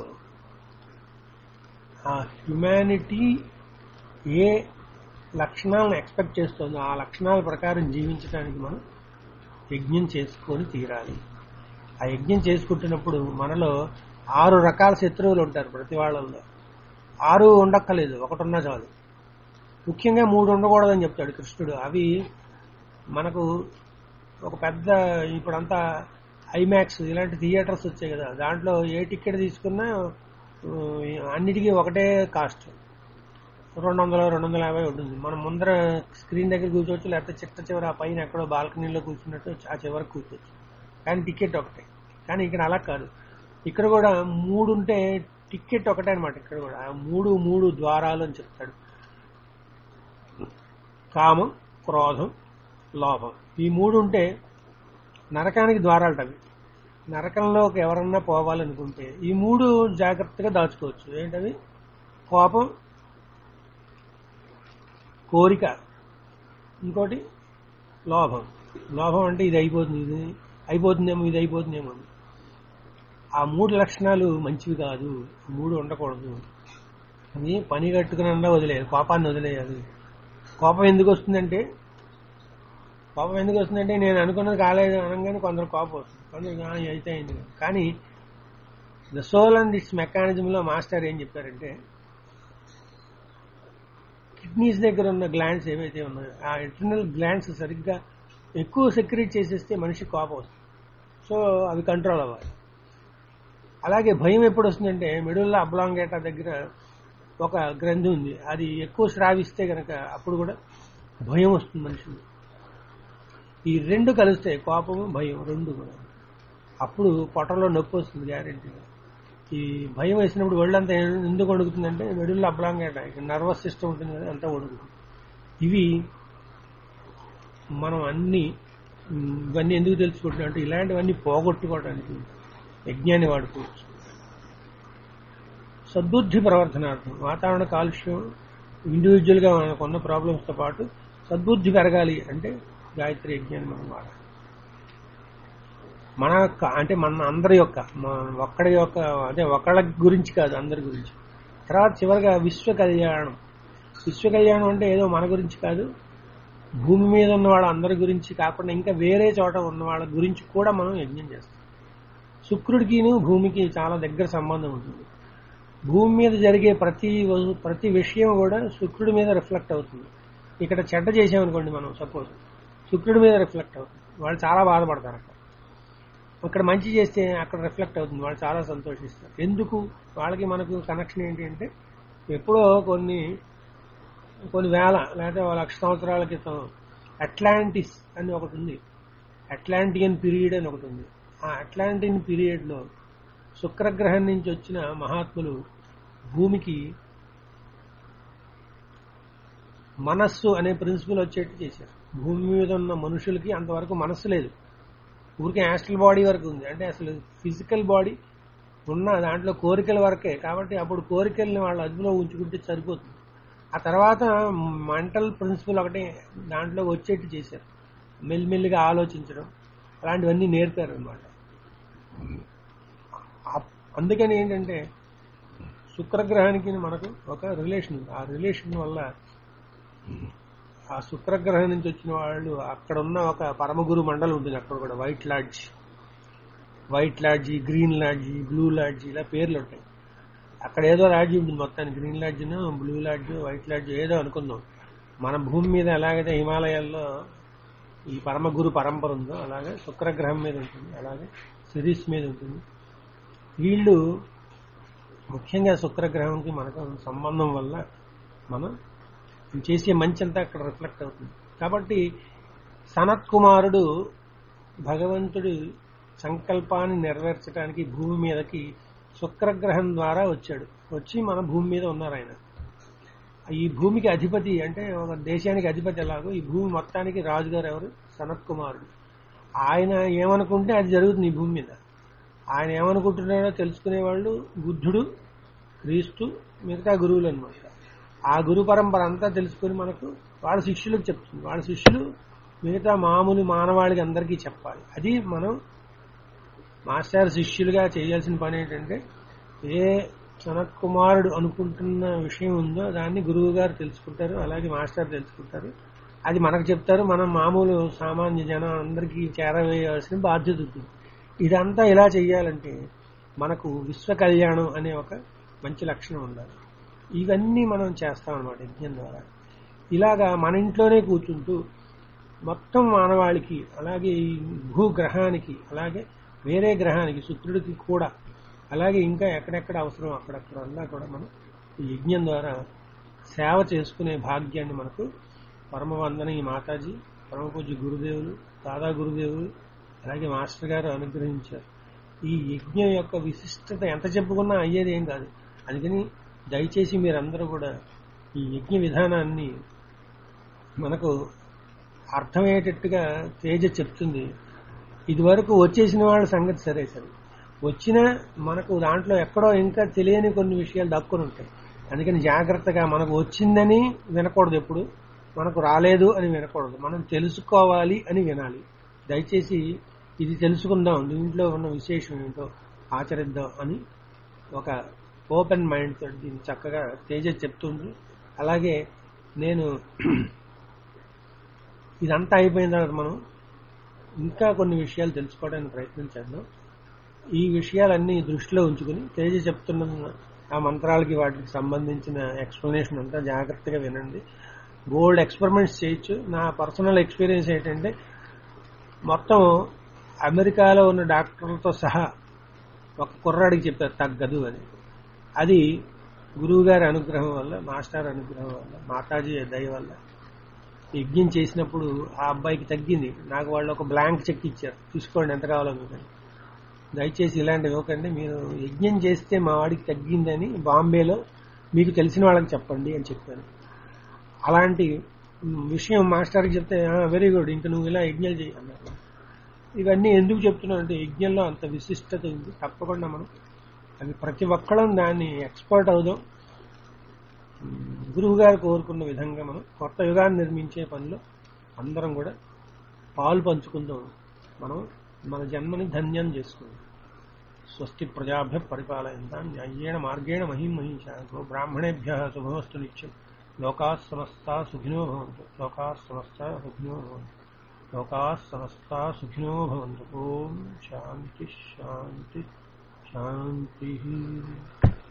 ఆ హ్యుమానిటీ ఏ లక్షణాలను ఎక్స్పెక్ట్ చేస్తుందో ఆ లక్షణాల ప్రకారం జీవించడానికి మనం యజ్ఞం చేసుకొని తీరాలి ఆ యజ్ఞం చేసుకుంటున్నప్పుడు మనలో ఆరు రకాల శత్రువులు ఉంటారు ప్రతి వాళ్ళల్లో ఆరు ఉండక్కలేదు ఒకటి చాలు ముఖ్యంగా మూడు ఉండకూడదని చెప్తాడు కృష్ణుడు అవి మనకు ఒక పెద్ద ఇప్పుడంతా ఐమాక్స్ ఇలాంటి థియేటర్స్ వచ్చాయి కదా దాంట్లో ఏ టికెట్ తీసుకున్నా ఆ, అన్నిటికీ ఒకటే కాస్ట్ రెండు వందల రెండు వందల యాభై ఉంటుంది మనం ముందర స్క్రీన్ దగ్గర కూర్చోవచ్చు లేకపోతే చిట్ట చివర ఆ పైన ఎక్కడో బాల్కనీలో కూర్చున్నట్టు ఆ చివరికి కూర్చోవచ్చు కానీ టికెట్ ఒకటే కానీ ఇక్కడ అలా కాదు ఇక్కడ కూడా మూడు ఉంటే టికెట్ ఒకటే అనమాట ఇక్కడ కూడా ఆ మూడు మూడు ద్వారాలు అని చెప్తాడు కామం క్రోధం లోభం ఈ మూడు ఉంటే నరకానికి ద్వారాలు అవి నరకంలోకి ఎవరన్నా పోవాలనుకుంటే ఈ మూడు జాగ్రత్తగా దాచుకోవచ్చు ఏంటవి కోపం కోరిక ఇంకోటి లోభం లోభం అంటే ఇది అయిపోతుంది ఇది అయిపోతుందేమో ఇది అయిపోతుందేమో అని. ఆ మూడు లక్షణాలు మంచివి కాదు ఆ మూడు ఉండకూడదు అది పని కట్టుకున్నా వదిలేయాలి కోపాన్ని వదిలేయాలి కోపం ఎందుకు వస్తుందంటే కోపం ఎందుకు వస్తుందంటే నేను అనుకున్నది కాలేదు అనగానే కొందరు కోపం వస్తుంది కొందరు "ఆ, అయితే అయింది కానీ ద సోల్ అండ్ ఇట్స్ మెకానిజంలో మాస్టర్ ఏం చెప్పారంటే కిడ్నీస్ దగ్గర ఉన్న గ్లాండ్స్ ఏవైతే ఉన్నాయో ఆ ఇంటర్నల్ గ్లాండ్స్ సరిగ్గా ఎక్కువ సెక్రెట్ చేసేస్తే మనిషి కోపం వస్తుంది సో అవి కంట్రోల్ అవ్వాలి అలాగే భయం ఎప్పుడు వస్తుందంటే మిడుల్లో అబ్లాంగేటా దగ్గర ఒక గ్రంథి ఉంది అది ఎక్కువ స్రావిస్తే గనక అప్పుడు కూడా భయం వస్తుంది మనిషికి ఈ రెండు కలిస్తాయి కోపము భయం రెండు కూడా అప్పుడు పొట్టలో నొప్పి వస్తుంది గ్యారెంటీగా ఈ భయం వేసినప్పుడు ఒళ్ళంతా ఎందుకు వణుకుతుందంటే మెడుల్లో అబ్లాంగేట ఇక్కడ నర్వస్ సిస్టమ్ ఉంటుంది కదా అంతా వణుకుతుంది ఇవి మనం అన్ని ఉమ్, ఇవన్నీ ఎందుకు తెలుసుకుంటున్నాం అంటే ఇలాంటివన్నీ పోగొట్టుకోవడానికి యజ్ఞాన్ని వాడుకోవచ్చు సద్బుద్ధి ప్రవర్తనార్థం వాతావరణ కాలుష్యం ఇండివిజువల్ గా మనకున్న ప్రాబ్లమ్స్ తో పాటు సద్బుద్ధి పెరగాలి అంటే గాయత్రి యజ్ఞాన్ని మనం వాడాలి మన యొక్క అంటే మన అందరి యొక్క మన ఒక్కడి యొక్క అదే ఒకళ్ళ గురించి కాదు అందరి గురించి తర్వాత చివరిగా విశ్వ కళ్యాణం విశ్వ కళ్యాణం అంటే ఏదో మన గురించి కాదు భూమి మీద ఉన్న వాళ్ళ అందరి గురించి కాకుండా ఇంకా వేరే చోట ఉన్న వాళ్ళ గురించి కూడా మనం యజ్ఞం చేస్తాం శుక్రుడికిను భూమికి చాలా దగ్గర సంబంధం ఉంటుంది భూమి మీద జరిగే ప్రతి వ- ప్రతి విషయం కూడా శుక్రుడి మీద రిఫ్లెక్ట్ అవుతుంది ఇక్కడ చెడ్డ చేసామనుకోండి మనం సపోజ్ శుక్రుడి మీద రిఫ్లెక్ట్ అవుతుంది వాళ్ళు చాలా బాధపడతారు అక్కడ ఇక్కడ మంచి చేస్తే అక్కడ రిఫ్లెక్ట్ అవుతుంది వాళ్ళు చాలా సంతోషిస్తారు ఎందుకు వాళ్ళకి మనకు కనెక్షన్ ఏంటి అంటే ఎప్పుడో కొన్ని కొన్ని వేల లేదా ఓ లక్ష సంవత్సరాల క్రితం అట్లాంటిస్ అని ఒకటి ఉంది అట్లాంటియన్ పీరియడ్ అని ఒకటి ఉంది ఆ అట్లాంటియన్ పీరియడ్ లో శుక్రగ్రహం నుంచి వచ్చిన మహాత్ములు భూమికి మనస్సు అనే ప్రిన్సిపల్ వచ్చేట్టు చేశారు భూమి మీద ఉన్న మనుషులకి అంతవరకు మనస్సు లేదు ఊరికే యాస్ట్రల్ బాడీ వరకు ఉంది అంటే అసలు ఫిజికల్ బాడీ ఉన్న దాంట్లో కోరికల వరకే కాబట్టి అప్పుడు కోరికల్ని వాళ్ళు అదుపులో ఉంచుకుంటే సరిపోతుంది ఆ తర్వాత మెంటల్ ప్రిన్సిపల్ ఒకటి దాంట్లో వచ్చేట్టు చేశారు మెల్లిమెల్లిగా ఆలోచించడం అలాంటివన్నీ నేర్పారు అనమాట అందుకని ఏంటంటే శుక్రగ్రహానికి మనకు ఒక రిలేషన్ ఉంది ఆ రిలేషన్ వల్ల ఆ శుక్రగ్రహం నుంచి వచ్చిన వాళ్ళు అక్కడ ఉన్న ఒక పరమగురు మండలం ఉంటుంది అక్కడ కూడా white lodge white lodge green lodge blue lodge ఇలా పేర్లు ఉంటాయి అక్కడ ఏదో రాజ్యం ఉంటుంది మొత్తానికి గ్రీన్ లాడ్జ్ను బ్లూ లాడ్జ్ వైట్ లాడ్జ్ ఏదో అనుకుందాం మన భూమి మీద ఎలాగైతే హిమాలయాల్లో ఈ పరమ గురు పరంపర ఉందో అలాగే శుక్రగ్రహం మీద ఉంటుంది అలాగే సిరీస్ మీద ఉంటుంది వీళ్ళు ముఖ్యంగా శుక్రగ్రహంకి మనకు సంబంధం వల్ల మనం చేసే మంచి అంతా అక్కడ రిఫ్లెక్ట్ అవుతుంది కాబట్టి సనత్ కుమారుడు భగవంతుడి సంకల్పాన్ని నెరవేర్చడానికి భూమి మీదకి శుక్రగ్రహం ద్వారా వచ్చాడు వచ్చి మన భూమి మీద ఉన్నారు ఆయన ఈ భూమికి అధిపతి అంటే ఒక దేశానికి అధిపతి ఎలాగో ఈ భూమి మొత్తానికి రాజుగారు ఎవరు సనత్ కుమారుడు ఆయన ఏమనుకుంటే అది జరుగుతుంది ఈ భూమి మీద ఆయన ఏమనుకుంటున్నాడో తెలుసుకునే వాళ్ళు బుద్ధుడు క్రీస్తు మిగతా గురువులు అనమాట ఆ గురు పరంపర అంతా తెలుసుకుని మనకు వాళ్ళ శిష్యులకు చెప్తుంది వాళ్ళ శిష్యులు మిగతా మామూలు మానవాళికి అందరికీ చెప్పాలి అది మనం మాస్టర్ శిష్యులుగా చేయాల్సిన పని ఏంటంటే ఏ సనత్ కుమారుడు అనుకుంటున్న విషయం ఉందో దాన్ని గురువు గారు తెలుసుకుంటారు అలాగే మాస్టర్ తెలుసుకుంటారు అది మనకు చెప్తారు మనం మామూలు సామాన్య జనం అందరికీ చేరవేయాల్సిన బాధ్యత ఉంటుంది ఇదంతా ఇలా చేయాలంటే మనకు విశ్వ కళ్యాణం అనే ఒక మంచి లక్షణం ఉండాలి ఇవన్నీ మనం చేస్తాం అనమాట యజ్ఞం ద్వారా ఇలాగా మన ఇంట్లోనే కూర్చుంటూ మొత్తం మానవాళికి అలాగే ఈ భూగ్రహానికి అలాగే వేరే గ్రహానికి శుక్రుడికి కూడా అలాగే ఇంకా ఎక్కడెక్కడ అవసరం అక్కడక్కడ అంతా కూడా మనం ఈ యజ్ఞం ద్వారా సేవ చేసుకునే భాగ్యాన్ని మనకు పరమవందన ఈ మాతాజీ పరమ పూజ్య గురుదేవులు దాదా గురుదేవులు అలాగే మాస్టర్ గారు అనుగ్రహించారు ఈ యజ్ఞం యొక్క విశిష్టత ఎంత చెప్పుకున్నా అయ్యేది ఏం కాదు అందుకని దయచేసి మీరందరూ కూడా ఈ యజ్ఞ విధానాన్ని మనకు అర్థమయ్యేటట్టుగా తేజ చెప్తుంది ఇదివరకు వచ్చేసిన వాళ్ళ సంగతి సరే సరే వచ్చినా మనకు దాంట్లో ఎక్కడో ఇంకా తెలియని కొన్ని విషయాలు దక్కుని ఉంటాయి అందుకని జాగ్రత్తగా మనకు వచ్చిందని వినకూడదు ఎప్పుడు మనకు రాలేదు అని వినకూడదు మనం తెలుసుకోవాలి అని వినాలి దయచేసి ఇది తెలుసుకుందాం దీంట్లో ఉన్న విశేషం ఏంటో ఆచరిద్దాం అని ఒక ఓపెన్ మైండ్ తోటి దీన్ని చక్కగా తేజ చెప్తుంది అలాగే నేను ఇదంతా అయిపోయిన తర్వాత మనం ఇంకా కొన్ని విషయాలు తెలుసుకోవడానికి ప్రయత్నం చేద్దాం ఈ విషయాలన్నీ దృష్టిలో ఉంచుకుని తేజ చెప్తున్న ఆ మంత్రాలకి వాటికి సంబంధించిన ఎక్స్ప్లెనేషన్ అంతా జాగ్రత్తగా వినండి గోల్డ్ ఎక్స్పెరిమెంట్స్ చేయొచ్చు నా పర్సనల్ ఎక్స్పీరియన్స్ ఏంటంటే మొత్తం అమెరికాలో ఉన్న డాక్టర్లతో సహా ఒక కుర్రాడికి చెప్పారు తగ్గదు అని అది గురువు గారి అనుగ్రహం వల్ల మాస్టర్ అనుగ్రహం వల్ల మాతాజీ దయ వల్ల యజ్ఞం చేసినప్పుడు ఆ అబ్బాయికి తగ్గింది నాకు వాళ్ళు ఒక బ్లాంక్ చెక్ ఇచ్చారు తీసుకోండి ఎంత కావాలో మీకు అని. దయచేసి ఇలాంటివి ఇవ్వకండి మీరు యజ్ఞం చేస్తే మా వాడికి తగ్గిందని బాంబేలో మీకు తెలిసిన వాళ్ళకి చెప్పండి అని చెప్పాను అలాంటి మ్, విషయం మాస్టర్కి చెప్తే వెరీ గుడ్ ఇంకా నువ్వు ఇలా యజ్ఞాలు చేయి అన్నారు ఇవన్నీ ఎందుకు చెప్తున్నావు అంటే యజ్ఞంలో అంత విశిష్టత ఉంది తప్పకుండా మనం అది ప్రతి ఒక్కళ్ళం దాన్ని ఎక్స్పర్ట్ అవుదాం మ్, గురువు గారు కోరుకున్న విధంగా మనం కొత్త యుగాన్ని నిర్మించే పనిలో అందరం కూడా పాలు పంచుకుందాం మనం మన జన్మని ధన్యం చేసుకుందాం స్వస్తి ప్రజాభ్య పరిపాలయంతాం న్యాయేణ మార్గేణ మహిం మహిషా బ్రాహ్మణేభ్య శుభమస్తు నిత్యం లోకా సమస్తా సుఖినో భవంతు లోకా సమస్తా సుఖినో భవంతు లోకా సమస్తా సుఖినో భవంతు ఓం శాంతి శాంతి శాంతి